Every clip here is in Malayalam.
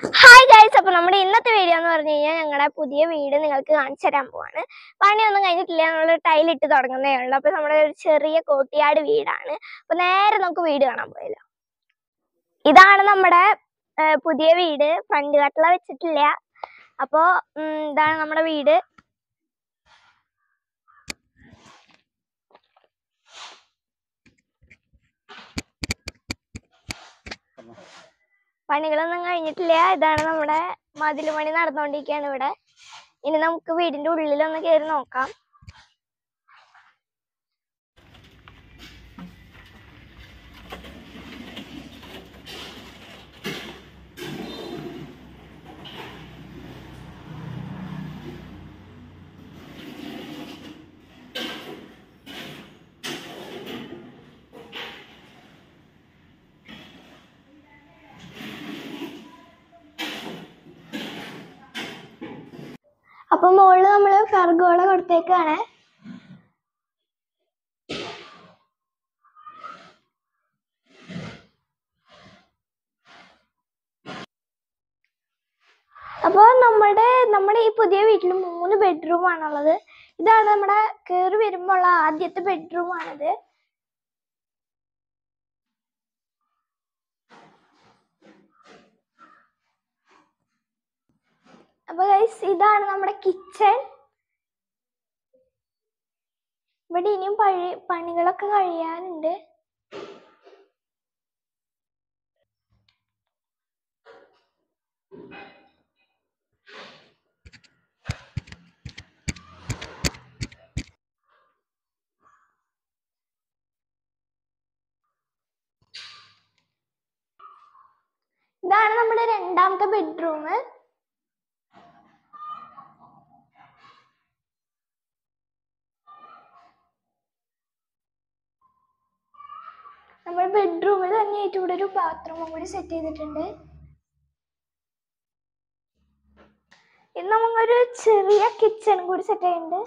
ഹായ് ഗൈസ് അപ്പൊ നമ്മുടെ ഇന്നത്തെ വീഡിയോ എന്ന് പറഞ്ഞു കഴിഞ്ഞാൽ ഞങ്ങളുടെ പുതിയ വീട് നിങ്ങൾക്ക് കാണിച്ചു തരാൻ പോവാണ് പണിയൊന്നും കഴിഞ്ഞിട്ടില്ല നമ്മൾ ടൈലിട്ട് തുടങ്ങുന്നേ ഉള്ളൂ അപ്പൊ നമ്മുടെ ഒരു ചെറിയ കോട്ടിയാട് വീടാണ് അപ്പൊ നേരെ നമുക്ക് വീട് കാണാൻ പോയല്ലോ ഇതാണ് നമ്മുടെ ആ, പുതിയ വീട് ഫ്രണ്ട് കട്ടള വെച്ചിട്ടില്ല അപ്പോ ഉം, ഇതാണ് നമ്മുടെ വീട് പണികളൊന്നും കഴിഞ്ഞിട്ടില്ല ഇതാണ് നമ്മുടെ മതിൽ പണി നടന്നുകൊണ്ടിരിക്കുകയാണ് ഇവിടെ ഇനി നമുക്ക് വീടിന്റെ ഉള്ളിലൊന്ന് കയറി നോക്കാം അപ്പൊ മുകളിൽ നമ്മള് ഫെർഗോള കൊടുത്തേക്കാണ് അപ്പോൾ നമ്മുടെ നമ്മുടെ ഈ പുതിയ വീട്ടിൽ മൂന്ന് ബെഡ്റൂം ആണുള്ളത് ഇതാണ് നമ്മുടെ കയറി വരുമ്പോൾ ഉള്ള ആദ്യത്തെ ബെഡ്റൂം ആണിത് അപ്പൊ ഗൈസ് ഇതാണ് നമ്മുടെ കിച്ചൺ ഇവിടെ ഇനിയും പഴി പണികളൊക്കെ കഴിയാനുണ്ട് ഇതാണ് നമ്മുടെ രണ്ടാമത്തെ ബെഡ്റൂം നമ്മൾ ബെഡ്റൂമിൽ തന്നെ ആയിട്ട് ഇവിടെ ഒരു ബാത്റൂമും കൂടി സെറ്റ് ചെയ്തിട്ടുണ്ട് ഇത് നമുക്കൊരു ചെറിയ കിച്ചൺ കൂടി സെറ്റ് ചെയ്യുന്നുണ്ട്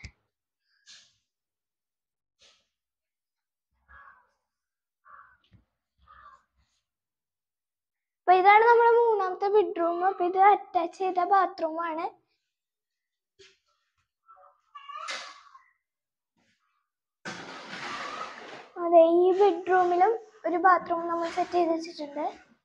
അപ്പൊ ഇതാണ് നമ്മുടെ മൂന്നാമത്തെ ബെഡ്റൂം അപ്പൊ ഇത് അറ്റാച്ച് ചെയ്ത ബാത്റൂം ആണ് അതെ ഈ ബെഡ്റൂമിലും ഒരു ബാത്റൂം നമ്മൾ സെറ്റ് ചെയ്ത് വെച്ചിട്ടുണ്ട്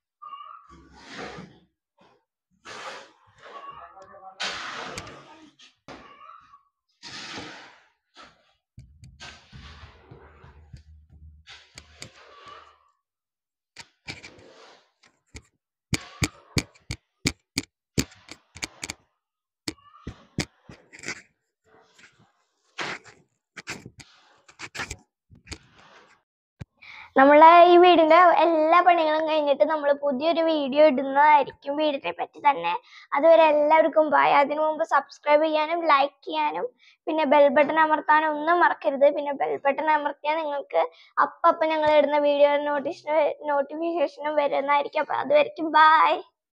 നമ്മളെ ഈ വീടിന്റെ എല്ലാ പണികളും കഴിഞ്ഞിട്ട് നമ്മൾ പുതിയൊരു വീഡിയോ ഇടുന്നതായിരിക്കും വീടിനെ പറ്റി തന്നെ അതുവരെ എല്ലാവർക്കും ബൈ അതിനു മുമ്പ് സബ്സ്ക്രൈബ് ചെയ്യാനും ലൈക്ക് ചെയ്യാനും പിന്നെ ബെൽ ബട്ടൺ അമർത്താനും ഒന്നും മറക്കരുത് പിന്നെ ബെൽ ബട്ടൺ അമർത്തിയാൽ നിങ്ങൾക്ക് അപ്പം അപ്പം ഞങ്ങൾ ഇടുന്ന വീഡിയോ നോട്ടിഫിക്കേഷൻ നോട്ടിഫിക്കേഷനും വരുന്നതായിരിക്കും അപ്പം അതുവരെയ്ക്കും ബൈ